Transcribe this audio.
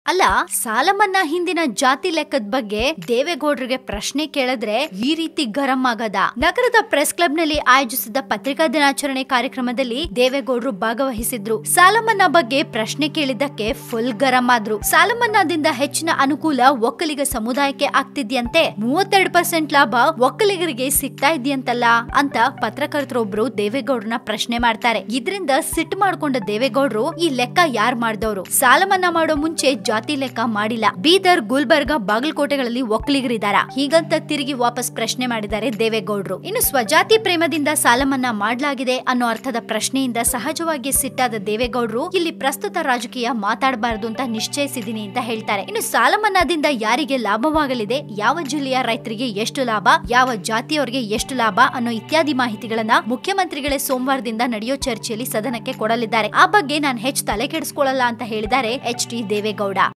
ಅಲ್ಲ ಸಾಲ ಮನ್ನಾ ಹಿಂದಿನ ಜಾತಿ ಲೆಕ್ಕದ ಬಗ್ಗೆ ದೇವೇಗೌಡರಿಗೆ ಪ್ರಶ್ನೆ ಕೇಳಿದ್ರೆ ಈ ರೀತಿ ಗರಂ ಆಗದ ನಗರದ ಪ್ರೆಸ್ ಕ್ಲಬ್ ನಲ್ಲಿ ಆಯೋಜಿಸಿದ ಪತ್ರಿಕಾ ದಿನಾಚರಣೆ ಕಾರ್ಯಕ್ರಮದಲ್ಲಿ ದೇವೇಗೌಡರು ಭಾಗವಹಿಸಿದ್ರು ಸಾಲ ಮನ್ನಾ ಬಗ್ಗೆ ಪ್ರಶ್ನೆ ಕೇಳಿದ್ದಕ್ಕೆ ಫುಲ್ ಗರಂ ಆದ್ರು ಸಾಲ ಮನ್ನಾದಿಂದ ಹೆಚ್ಚಿನ ಅನುಕೂಲ ಒಕ್ಕಲಿಗ ಸಮುದಾಯಕ್ಕೆ ಆಗ್ತಿದ್ಯಂತೆ ಮೂವತ್ತೆರಡು ಪರ್ಸೆಂಟ್ ಲಾಭ ಒಕ್ಕಲಿಗರಿಗೆ ಸಿಗ್ತಾ ಇದೆಯಂತಲ್ಲ ಅಂತ ಪತ್ರಕರ್ತರೊಬ್ರು ದೇವೇಗೌಡರನ್ನ ಪ್ರಶ್ನೆ ಮಾಡ್ತಾರೆ ಇದರಿಂದ ಸಿಟ್ಟು ಮಾಡ್ಕೊಂಡ ದೇವೇಗೌಡರು ಈ ಲೆಕ್ಕ ಯಾರ್ ಮಾಡ್ದವ್ರು ಸಾಲ ಮನ್ನಾ ಮಾಡೋ ಮುಂಚೆ ಜಾತಿ ಲೆಕ್ಕ ಮಾಡಿಲ್ಲ ಬೀದರ್ ಗುಲ್ಬರ್ಗ ಬಾಗಲಕೋಟೆಗಳಲ್ಲಿ ಒಕ್ಕಲಿಗರಿದಾರ ಹೀಗಂತ ತಿರುಗಿ ವಾಪಸ್ ಪ್ರಶ್ನೆ ಮಾಡಿದ್ದಾರೆ ದೇವೇಗೌಡರು ಇನ್ನು ಸ್ವಜಾತಿ ಪ್ರೇಮದಿಂದ ಸಾಲ ಮನ್ನಾ ಮಾಡಲಾಗಿದೆ ಅನ್ನೋ ಅರ್ಥದ ಪ್ರಶ್ನೆಯಿಂದ ಸಹಜವಾಗಿ ಸಿಟ್ಟಾದ ದೇವೇಗೌಡರು ಇಲ್ಲಿ ಪ್ರಸ್ತುತ ರಾಜಕೀಯ ಮಾತಾಡಬಾರದು ಅಂತ ನಿಶ್ಚಯಿಸಿದೀನಿ ಅಂತ ಹೇಳ್ತಾರೆ ಇನ್ನು ಸಾಲ ಮನ್ನಾದಿಂದ ಯಾರಿಗೆ ಲಾಭವಾಗಲಿದೆ ಯಾವ ಜಿಲ್ಲೆಯ ರೈತರಿಗೆ ಎಷ್ಟು ಲಾಭ ಯಾವ ಜಾತಿಯವರಿಗೆ ಎಷ್ಟು ಲಾಭ ಅನ್ನೋ ಇತ್ಯಾದಿ ಮಾಹಿತಿಗಳನ್ನ ಮುಖ್ಯಮಂತ್ರಿಗಳೇ ಸೋಮವಾರದಿಂದ ನಡೆಯೋ ಚರ್ಚೆಯಲ್ಲಿ ಸದನಕ್ಕೆ ಕೊಡಲಿದ್ದಾರೆ ಆ ಬಗ್ಗೆ ನಾನು ಹೆಚ್ಚು ತಲೆ ಕೆಡಿಸ್ಕೊಳ್ಳಲ್ಲ ಅಂತ ಹೇಳಿದ್ದಾರೆ ಎಚ್ ಡಿ ದೇವೇಗೌಡ